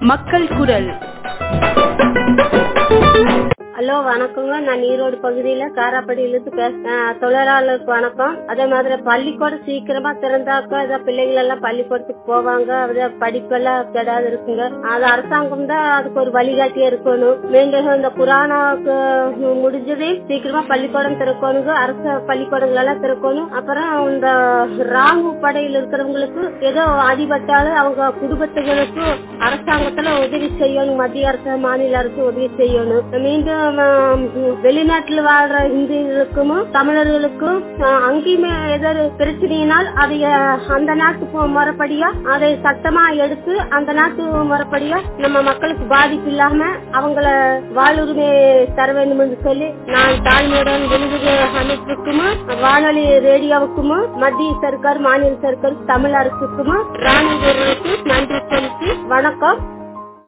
மக்கள் குரல் ஹலோ வணக்கங்க நான் ஈரோடு பகுதியில காராப்படியிலிருந்து பேசுறேன் தொழிலாளருக்கு வணக்கம் அதே மாதிரி பள்ளிக்கூடம் சீக்கிரமா திறந்தாக்க இதை பிள்ளைகள் எல்லாம் பள்ளிக்கூடத்துக்கு போவாங்க அதை படிப்பெல்லாம் கெடாது இருக்குங்க அது அரசாங்கம் தான் அதுக்கு ஒரு வழிகாட்டியா இருக்கணும் மீண்டும் இந்த புராணாக்கு முடிஞ்சதே சீக்கிரமா பள்ளிக்கூடம் திறக்கணுங்க அரசு பள்ளிக்கூடங்கள் எல்லாம் திறக்கணும் அப்புறம் இந்த ராணுவ படையில் இருக்கிறவங்களுக்கு ஏதோ அடிபட்டாலும் அவங்க குடும்பத்துகளுக்கு அரசாங்கத்துல உதவி செய்யணும் மத்திய அரசு மாநில அரசு உதவி செய்யணும் மீண்டும் ஆம், வெளிநாட்டுல வாழ்ற இந்தியர்களுக்கும் தமிழர்களுக்கும் ஆஹ், அங்கேயுமே ஏதாவது பிரச்சனையினால் அதை ஆஹ், அந்த நாட்டு பு- முறைப்படியா அதை சட்டமா எடுத்து அந்த நாட்டு முறைப்படியா நம்ம மக்களுக்கு பாதிப்பு இல்லாம அவங்கள வாழ்வுரிமை தர வேண்டும் என்று சொல்லி நான் தாழ்மையுடன் விருது அமைப்புக்கும் வானொலி ரேடியோவுக்கும் மத்திய சர்க்கார் மாநில சர்க்கார் தமிழ் அரசுக்கும் ராணுவ வீரர்களுக்கு நன்றி செலுத்தி வணக்கம்